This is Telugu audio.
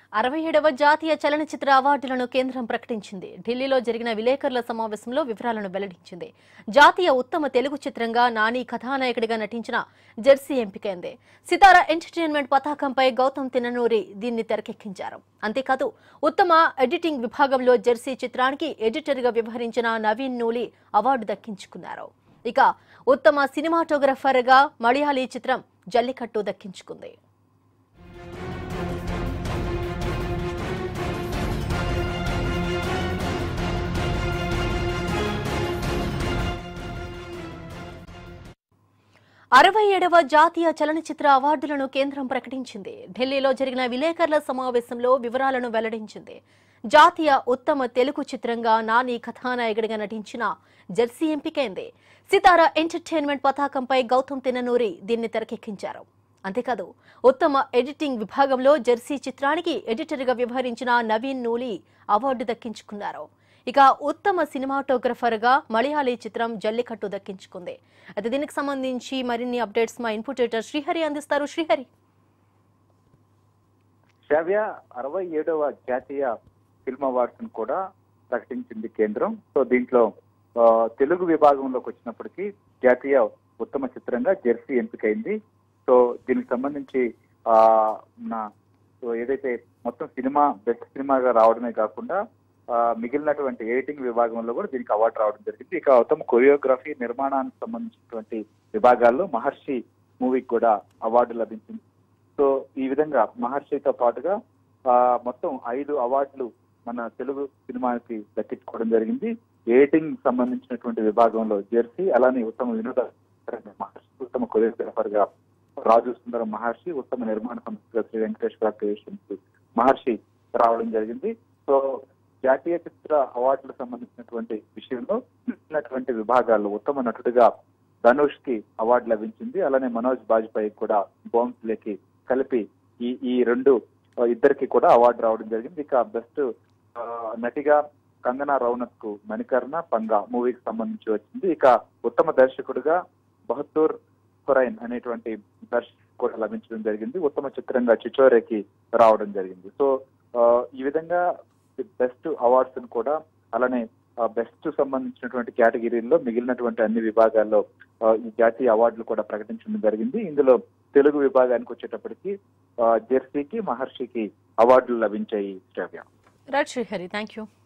అరవై ఏడవ జాతీయ చలనచిత్ర అవార్డులను కేంద్రం ప్రకటించింది ఢిల్లీలో జరిగిన విలేకరుల సమావేశంలో వివరాలను వెల్లడించింది జాతీయ ఉత్తమ తెలుగు చిత్రంగా నాని కథానాయకుడిగా నటించిన జెర్సీ ఎంపికైంది సితారా ఎంటర్టైన్మెంట్ పతాకంపై గౌతమ్ తిన్ననూరి దీన్ని తెరకెక్కించారు అంతేకాదు ఉత్తమ ఎడిటింగ్ విభాగంలో జెర్సీ చిత్రానికి ఎడిటర్గా వ్యవహరించిన నవీన్ నూలి అవార్డు దక్కించుకున్నారు ఇక ఉత్తమ సినిమాటోగ్రఫర్గా మలయాళీ చిత్రం జల్లికట్టు దక్కించుకుంది అరవై ఏడవ జాతీయ చలనచిత్ర అవార్డులను కేంద్రం ప్రకటించింది ఢిల్లీలో జరిగిన విలేకరుల సమావేశంలో వివరాలను వెల్లడించింది జాతీయ ఉత్తమ తెలుగు చిత్రంగా నాని కథానాయకుడిగా నటించిన జెర్సీ ఎంపికైంది సితారా ఎంటర్టైన్మెంట్ పతాకంపై గౌతమ్ తిన్ననూరి దీన్ని తెరకెక్కించారు అంతేకాదు ఉత్తమ ఎడిటింగ్ విభాగంలో జెర్సీ చిత్రానికి ఎడిటర్గా వ్యవహరించిన నవీన్ నూలి అవార్డు దక్కించుకున్నారు ఇక ఉత్తమ సినిమాటోగ్రఫర్గా మలయాళీ చిత్రం జల్లికట్టు దక్కించుకుంది అయితే దీనికి సంబంధించి మరిన్ని అప్డేట్స్ మా ఇన్పుట్ ఎడిటర్ శ్రీహరి అందిస్తారు శ్రీహరి శ్రావ్య అరవై ఏడవ జాతీయ ఫిల్మ్ అవార్డ్స్ కూడా ప్రకటించింది కేంద్రం సో దీంట్లో ఆ, తెలుగు విభాగంలోకి వచ్చినప్పటికీ జాతీయ ఉత్తమ చిత్రంగా జెర్సీ ఎంపికైంది సో దీనికి సంబంధించి ఆ నా సో ఏదైతే మొత్తం సినిమా బెస్ట్ సినిమాగా రావడమే కాకుండా ఆ, మిగిలినటువంటి ఎడిటింగ్ విభాగంలో కూడా దీనికి అవార్డు రావడం జరిగింది ఇక ఉత్తమ కొరియోగ్రఫీ నిర్మాణానికి సంబంధించినటువంటి విభాగాల్లో మహర్షి మూవీకి కూడా అవార్డు లభించింది సో ఈ విధంగా మహర్షితో పాటుగా ఆ, మొత్తం ఐదు అవార్డులు మన తెలుగు సినిమాకి దక్కించుకోవడం జరిగింది ఎడిటింగ్ సంబంధించినటువంటి విభాగంలో జెర్సీ అలానే ఉత్తమ వినోద మహర్షి ఉత్తమ కొరియోగ్రాఫర్ గా రాజు సుందరం మహర్షి ఉత్తమ నిర్మాణ సంస్థగా శ్రీ వెంకటేశ్వర క్రియేషన్స్ మహర్షి రావడం జరిగింది సో జాతీయ చిత్ర అవార్డులకు సంబంధించినటువంటి విషయంలో ఉన్నటువంటి విభాగాల్లో ఉత్తమ నటుడిగా ధనుష్ కి అవార్డు లభించింది అలానే మనోజ్ బాజ్పేయి కూడా బౌన్స్లేకి కలిపి ఈ ఈ రెండు ఆ, ఇద్దరికి కూడా అవార్డు రావడం జరిగింది ఇక బెస్ట్ ఆ, నటిగా కంగనా రౌనక్ కు మణికర్ణ పంగా మూవీకి సంబంధించి వచ్చింది ఇక ఉత్తమ దర్శకుడిగా బహదూర్ ఖురైన్ అనేటువంటి దర్శకుడు కూడా లభించడం జరిగింది ఉత్తమ చిత్రంగా చిచోరేకి రావడం జరిగింది సో ఆ, ఈ విధంగా బెస్ట్ అవార్డ్స్ కూడా అలానే బెస్ట్ సంబంధించినటువంటి కేటగిరీల్లో మిగిలినటువంటి అన్ని విభాగాల్లో ఆ, ఈ జాతీయ అవార్డులు కూడా ప్రకటించడం జరిగింది ఇందులో తెలుగు విభాగానికి వచ్చేటప్పటికి ఆ, జెర్సీకి మహర్షికి అవార్డులు లభించాయి Sravya right Srihari thank you